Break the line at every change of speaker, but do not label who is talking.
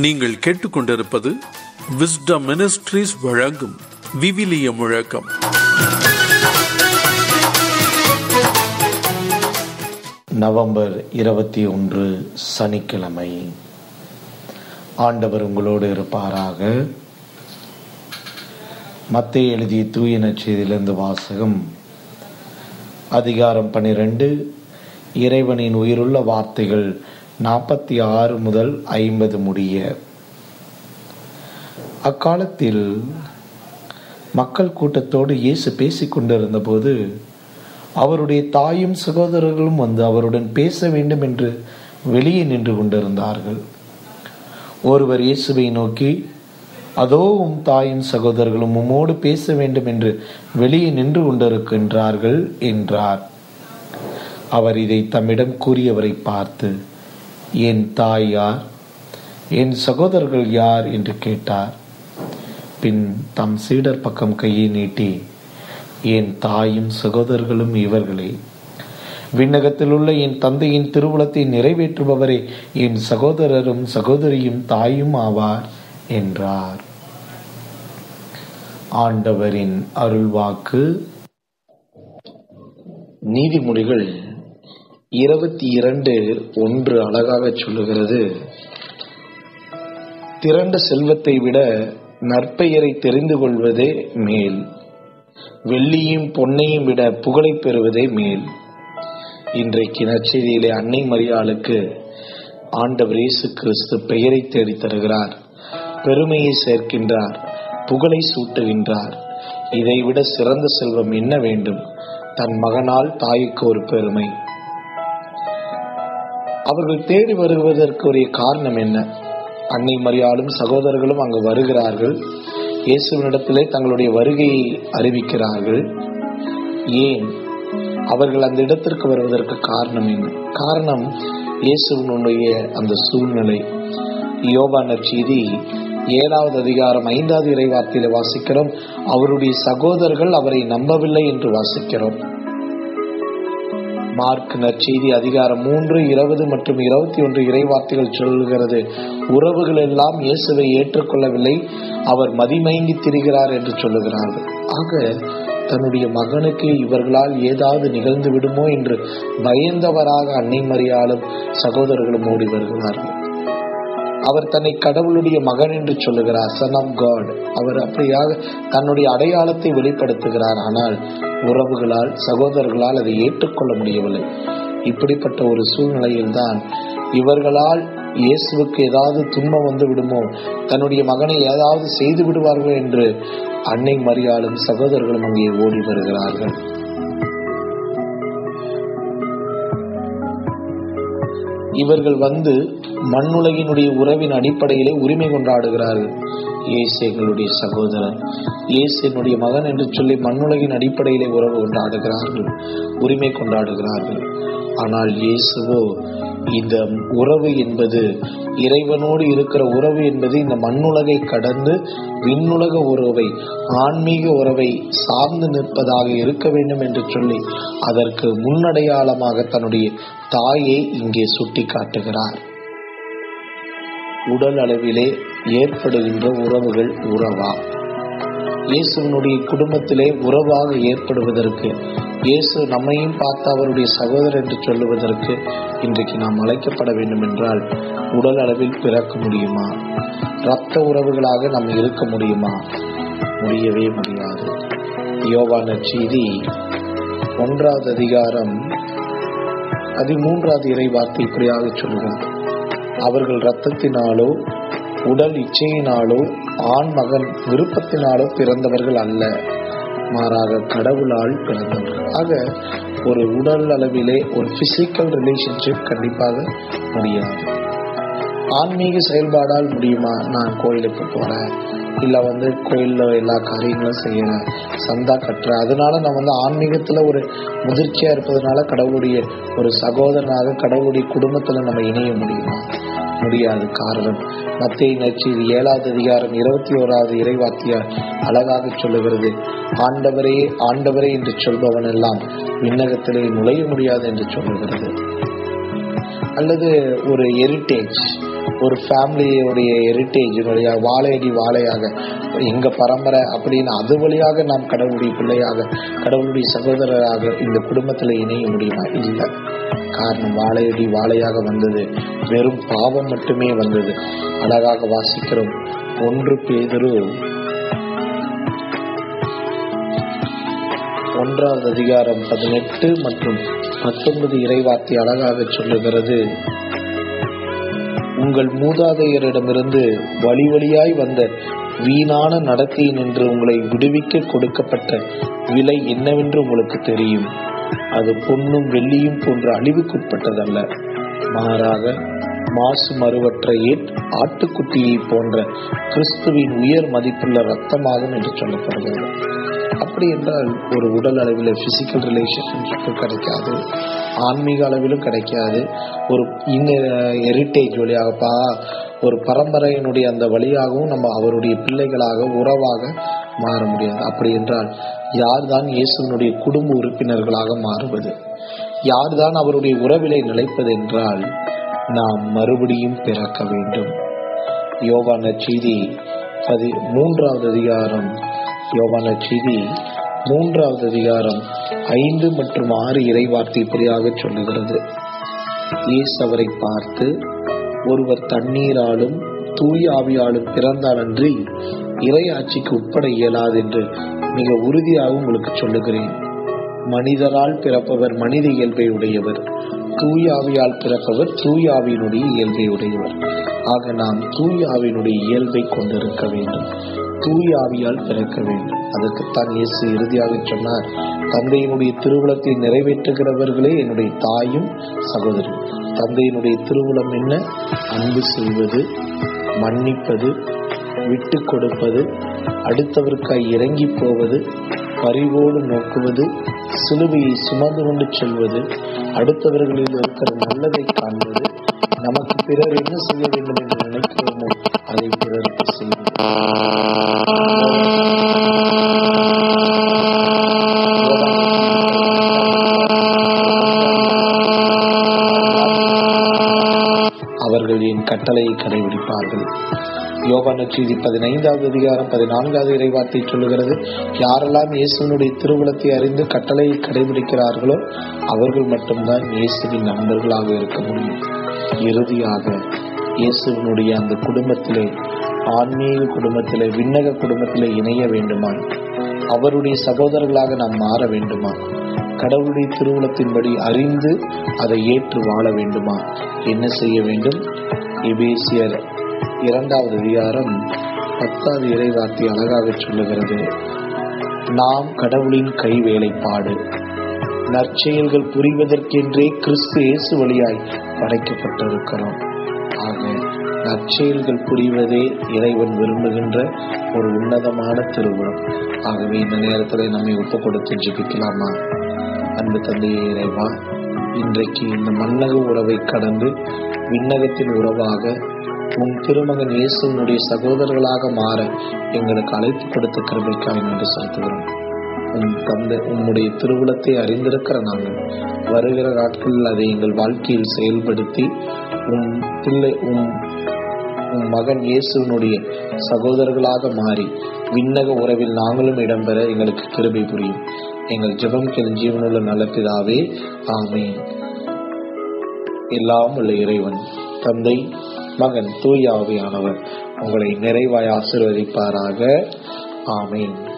நீங்கள் கேட்டுக்கொண்டிருப்பது wisdom ministries வழங்கும் விவிலிய முழக்கம்
நவம்பர் இருபத்தி ஒன்று சனிக்கிழமை ஆண்டவர் உங்களோடு இருப்பாராக மத்திய எழுதிய தூய நற்செய்தியிலிருந்து வாசகம் அதிகாரம் பனிரெண்டு இறைவனின் உயிருள்ள வார்த்தைகள் நாற்பத்தி ஆறு முதல் ஐம்பது முடிய அக்காலத்தில் மக்கள் கூட்டத்தோடு இயேசு பேசிக் கொண்டிருந்த போது அவருடைய தாயும் சகோதரர்களும் வந்து அவருடன் பேச வேண்டும் என்று வெளியே நின்று கொண்டிருந்தார்கள் ஒருவர் இயேசுவை நோக்கி அதோ உம் தாயும் சகோதரர்களும் உம்மோடு பேச வேண்டும் என்று வெளியே நின்று கொண்டிருக்கின்றார்கள் என்றார் அவர் இதை தம்மிடம் கூறியவரை பார்த்து என் தாய் யார் என் சகோதரர்கள் யார் என்று கேட்டார் பின் தம் சீடர் பக்கம் கையை நீட்டி என் தாயும் சகோதரர்களும் இவர்களே விண்ணகத்தில் உள்ள என் தந்தையின் திருவுளத்தை நிறைவேற்றுபவரே என் சகோதரரும் சகோதரியும் தாயும் ஆவார் என்றார் ஆண்டவரின் அருள்வாக்கு நீதிமொழிகள் இருபத்தி இரண்டு ஒன்று அழகாக சொல்லுகிறது திரண்ட செல்வத்தை விட நற்பெயரை தெரிந்து கொள்வதே மேல் வெள்ளியும் பொன்னையும் விட புகழை பெறுவதே மேல் இன்றைக்கு நற்செய்தியிலே அன்னை மரியாளுக்கு ஆண்டவர் இயேசு கிறிஸ்து பெயரை தேடி தருகிறார் பெருமையை சேர்க்கின்றார் புகழை சூட்டுகின்றார் இதைவிட சிறந்த செல்வம் என்ன வேண்டும் தன் மகனால் தாய்க்கு ஒரு பெருமை அவர்கள் தேடி வருவதற்கு ஒரு காரணம் என்ன அன்னை மரியாளும் சகோதரர்களும் அங்கு வருகிறார்கள் இயேசுவினிடத்திலே தங்களுடைய வருகையை அறிவிக்கிறார்கள் ஏன் அவர்கள் அந்த இடத்திற்கு வருவதற்கு காரணம் என்ன காரணம் இயேசுவினுடைய அந்த சூழ்நிலை யோபா நற்செய்தி ஏழாவது அதிகாரம் ஐந்தாவது இறைவார்த்தையில வாசிக்கிறோம் அவருடைய சகோதரர்கள் அவரை நம்பவில்லை என்று வாசிக்கிறோம் மார்க் நற்செய்தி அதிகாரம் மூன்று இருபது மற்றும் இருபத்தி ஒன்று இறைவார்த்தைகள் சொல்லுகிறது உறவுகள் எல்லாம் இயேசுவை ஏற்றுக்கொள்ளவில்லை அவர் மதிமயங்கி திரிகிறார் என்று சொல்லுகிறார்கள் ஆக தன்னுடைய மகனுக்கு இவர்களால் ஏதாவது நிகழ்ந்து விடுமோ என்று பயந்தவராக அன்னை மரியாளும் சகோதரர்களும் ஓடி வருகிறார்கள் அவர் தன்னை கடவுளுடைய மகன் என்று சொல்லுகிறார் சன் ஆஃப் காட் அவர் அப்படியாக தன்னுடைய அடையாளத்தை வெளிப்படுத்துகிறார் ஆனால் உறவுகளால் சகோதரர்களால் அதை ஏற்றுக்கொள்ள முடியவில்லை இப்படிப்பட்ட ஒரு சூழ்நிலையில் தான் இவர்களால் இயேசுவுக்கு ஏதாவது துன்பம் வந்து விடுமோ தன்னுடைய மகனை ஏதாவது செய்து விடுவார்கள் என்று அன்னை மரியாளும் சகோதரர்களும் அங்கே ஓடி வருகிறார்கள் இவர்கள் வந்து மண்ணுலகினுடைய உறவின் அடிப்படையிலே உரிமை கொண்டாடுகிறார்கள் இயேசு எங்களுடைய சகோதரர் இயேசு என்னுடைய மகன் என்று சொல்லி மண்ணுலகின் அடிப்படையிலே உறவு கொண்டாடுகிறார்கள் உரிமை கொண்டாடுகிறார்கள் ஆனால் இயேசுவோ இந்த உறவு என்பது இறைவனோடு இருக்கிற உறவு என்பது இந்த மண்ணுலகை கடந்து விண்ணுலக உறவை ஆன்மீக உறவை சார்ந்து நிற்பதாக இருக்க வேண்டும் என்று சொல்லி அதற்கு முன்னடையாளமாக தன்னுடைய தாயை இங்கே சுட்டி காட்டுகிறார் உடல் அளவிலே ஏற்படுகின்ற உறவுகள் உறவா இயேசுவனுடைய குடும்பத்திலே உறவாக ஏற்படுவதற்கு இயேசு நம்மையும் பார்த்து அவருடைய சகோதரர் என்று சொல்லுவதற்கு இன்றைக்கு நாம் அழைக்கப்பட வேண்டும் என்றால் உடல் அளவில் பிறக்க முடியுமா இரத்த உறவுகளாக நாம் இருக்க முடியுமா முடியவே முடியாது யோவான செய்தி ஒன்றாவது அதிகாரம் பதிமூன்றாவது இறை வார்த்தை இப்படியாக சொல்கிறார் அவர்கள் இரத்தத்தினாலோ உடல் இச்சையினாலோ ஆண் மகன் விருப்பத்தினாலோ பிறந்தவர்கள் அல்ல மாறாக கடவுளால் பிறந்தவர்கள் ஆக ஒரு உடல் அளவிலே ஒரு பிசிக்கல் ரிலேஷன்ஷிப் கண்டிப்பாக முடியாது ஆன்மீக செயல்பாடால் முடியுமா நான் கோயிலுக்கு போறேன் இல்லை வந்து கோயிலில் எல்லா காரியங்களும் செய்யறேன் சந்தா கட்டுறேன் அதனால நான் வந்து ஆன்மீகத்தில் ஒரு முதிர்ச்சியாக இருப்பதனால கடவுளுடைய ஒரு சகோதரனாக கடவுளுடைய குடும்பத்தில் நம்ம இணைய முடியுமா முடியாது காரணம் மத்திய நற்செய்தி ஏழாவது அதிகாரம் இருபத்தி ஓராவது இறைவாத்தியார் அழகாக சொல்லுகிறது ஆண்டவரே ஆண்டவரே என்று சொல்பவன் எல்லாம் விண்ணகத்திலே நுழைய முடியாது என்று சொல்லுகிறது அல்லது ஒரு ஹெரிட்டேஜ் ஒரு ஃபேமிலியுடைய ஹெரிட்டேஜ் வழியாக வாழையடி வாழையாக எங்க பரம்பரை அப்படின்னு அது வழியாக நாம் கடவுளுடைய பிள்ளையாக கடவுளுடைய சகோதரராக இந்த குடும்பத்துல இணைய முடியுமா இல்லை காரணம் வாழையடி வாழையாக வந்தது வெறும் பாவம் மட்டுமே வந்தது அழகாக வாசிக்கிறோம் ஒன்று பேதரு ஒன்றாவது அதிகாரம் பதினெட்டு மற்றும் பத்தொன்பது இறைவார்த்தை அழகாக சொல்லுகிறது உங்கள் மூதாதையரிடமிருந்து வழி வழியாய் வந்த வீணான நடத்தை நின்று உங்களை விடுவிக்க கொடுக்கப்பட்ட விலை என்னவென்று உங்களுக்கு தெரியும் அது பொன்னும் வெள்ளியும் போன்ற அழிவுக்குட்பட்டதல்ல மாறாக மாசு மறுவற்ற ஏட் ஆட்டுக்குட்டியை போன்ற கிறிஸ்துவின் உயர் மதிப்புள்ள ரத்தமாகும் என்று சொல்லப்படுகிறது அப்படி என்றால் ஒரு உடல் அளவில் பிசிக்கல் ரிலேஷன்ஷிப் கிடைக்காது ஆன்மீக அளவிலும் கிடைக்காது ஒரு இன்ன ஹெரிட்டேஜ் வழியாகப்பா ஒரு பரம்பரையினுடைய அந்த வழியாகவும் நம்ம அவருடைய பிள்ளைகளாக உறவாக மாற முடியாது அப்படி என்றால் யார்தான் இயேசுவினுடைய குடும்ப உறுப்பினர்களாக மாறுவது யார்தான் அவருடைய உறவிலை நிலைப்பது என்றால் நாம் மறுபடியும் பிறக்க வேண்டும் யோவான செய்தி பதி மூன்றாவது அதிகாரம் யோவான செய்தி மூன்றாவது அதிகாரம் ஐந்து மற்றும் ஆறு இறைவார்த்தை இப்படியாக சொல்லுகிறது இயேசு அவரை பார்த்து ஒருவர் தண்ணீராலும் தூய ஆவியாலும் பிறந்தாலன்றி இறை ஆட்சிக்கு உட்பட இயலாது என்று மிக உறுதியாக உங்களுக்கு சொல்லுகிறேன் மனிதரால் பிறப்பவர் மனித இயல்பை உடையவர் தூய ஆவியால் பிறப்பவர் தூய ஆவியினுடைய இயல்பை உடையவர் ஆக நாம் தூய ஆவியினுடைய இயல்பை கொண்டிருக்க வேண்டும் தூய ஆவியால் பிறக்க வேண்டும் அதற்குத்தான் இயேசு இறுதியாக சொன்னார் தந்தையினுடைய திருவுளத்தை நிறைவேற்றுகிறவர்களே என்னுடைய தாயும் சகோதரி தந்தையினுடைய திருவுளம் என்ன அன்பு செய்வது மன்னிப்பது விட்டு கொடுப்பது அடுத்தவருக்காய் இறங்கி போவது பரிவோடு நோக்குவது சிலுவையை சுமந்து கொண்டு செல்வது அடுத்தவர்களில் இருக்கிற நல்லதை காண்பது நமக்கு பிறர் என்ன செய்ய வேண்டும் என்று நினைக்கிறோமோ அதை பிறருக்கு செய்வது அவர்கள் என் கட்டளையை கடைபிடிப்பார்கள் யோகான செய்தி பதினைந்தாவது அதிகாரம் பதினான்காவது இறைவார்த்தை சொல்லுகிறது யாரெல்லாம் இயேசுனுடைய திருவுளத்தை அறிந்து கட்டளையை கடைபிடிக்கிறார்களோ அவர்கள் மட்டும்தான் இயேசுவின் நண்பர்களாக இருக்க முடியும் இறுதியாக இயேசுவினுடைய அந்த குடும்பத்திலே ஆன்மீக குடும்பத்திலே விண்ணக குடும்பத்திலே இணைய வேண்டுமா அவருடைய சகோதரர்களாக நாம் மாற வேண்டுமா கடவுளுடைய திருவுளத்தின்படி அறிந்து அதை ஏற்று வாழ வேண்டுமா என்ன செய்ய வேண்டும் எபேசியர் இரண்டாவது அதிகாரம் பத்தாவது இறைவார்த்தை அழகாக சொல்லுகிறது நாம் கடவுளின் கை வேலைப்பாடு நற்செயல்கள் புரிவதற்கென்றே கிறிஸ்து இயேசு வழியாய் படைக்கப்பட்டிருக்கிறோம் ஆக நற்செயல்கள் புரிவதே இறைவன் விரும்புகின்ற ஒரு உன்னதமான திருவுளம் ஆகவே இந்த நேரத்தில் நம்மை ஒப்பு கொடுத்து ஜெபிக்கலாமா அன்பு தந்தையே இறைவா இன்றைக்கு இந்த மன்னக உறவை கடந்து விண்ணகத்தின் உறவாக உன் திருமகன் இயேசுனுடைய சகோதரர்களாக மாற எங்களுக்கு அழைப்பு கொடுத்த கிருபைக்காய் நன்றி செலுத்துகிறோம் உன் தந்தை உம்முடைய திருவுளத்தை அறிந்திருக்கிற நாங்கள் வருகிற நாட்களில் அதை எங்கள் வாழ்க்கையில் செயல்படுத்தி உன் பிள்ளை உன் உன் மகன் இயேசுனுடைய சகோதரர்களாக மாறி விண்ணக உறவில் நாங்களும் இடம்பெற எங்களுக்கு கிருபை புரியும் எங்கள் ஜெபம் கேள் ஜீவனுள்ள நல்ல பிதாவே ஆமேன் எல்லாம் உள்ள இறைவன் தந்தை மகன் தூயாவியானவர் உங்களை நிறைவாய் ஆசிர்வதிப்பாராக ஆமேன்